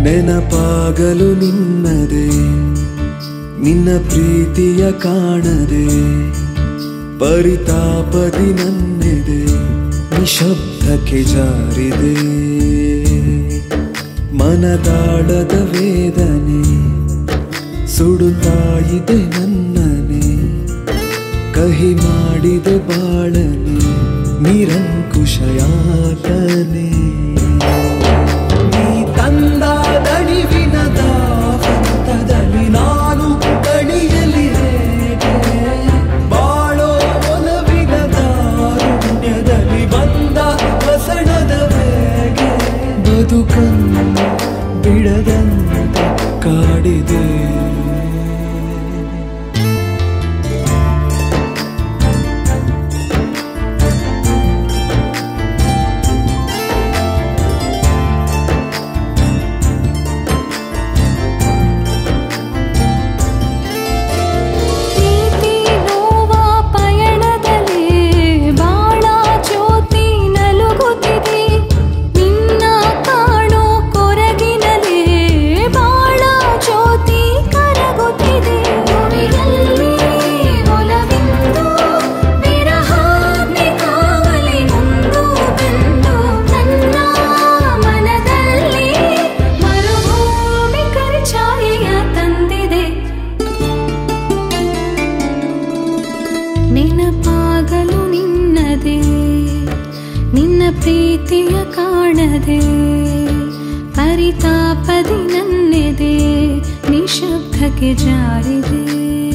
ನೆನಪಾಗಲು ನಿನ್ನದೆ ನಿನ್ನ ಪ್ರೀತಿಯ ಕಾಣದೆ ಪರಿತಾಪದಿ ನನ್ನೆದೆ ನಿಶಬ್ದಕ್ಕೆ ಜಾರಿದೆ ಮನದಾಳದ ವೇದನೆ ಸುಡುತ್ತಾ ಇದೆ ನನ್ನನೆ ಕಹಿ ಮಾಡಿದೆ ಬಾಳನೆ ನಿರಂಕುಶ ಯಾತನೆ ನೀ ತಂದ ದಣಿವಿನ ಹಂತದಲ್ಲಿ ನಾನು ದಣಿಯಲಿ ಹೇಗೆ ಬಾಳೋ ಒಲವಿನ ದಾರುಣ್ಯದಲ್ಲಿ ಬಂದ ವಸಣದ ಬೇಗೆ ಬದುಕನ್ನು ಬಿಡದಂತೆ ಕಾಡಿದೆ ಪ್ರೀತಿ ನೋವ ಪಯಣದಲ್ಲಿ ಬಾಳ ಜ್ಯೋತಿ ನಲುಗುತ್ತಿದೆ ನಿನ್ನ ಕಾಣೋ ಕೊರಗಿನಲ್ಲಿ ಬಾಳ ಜ್ಯೋತಿ ಕರಗುತ್ತಿದೆ ಭುವಿಯಲ್ಲಿ ಒಲವಿಂದು ವಿರಹಾಗ್ನಿ ಕಾವಲಿ ಮುಂದು ಬೆಂದು ನನ್ನ ಮನದಲ್ಲಿ ಮರುಭೂಮಿ ಕರಿಚಾಯಿಯ ತಂದಿದೆ ನೆನಪಾಗಲು ನಿನ್ನದೆ ನಿನ್ನ ಪ್ರೀತಿಯ ಕಾಣದೆ ಪರಿತಾಪದಿ ನನ್ನೆದೆ ನಿಶಬ್ದಕ್ಕೆ ಜಾರಿದೆ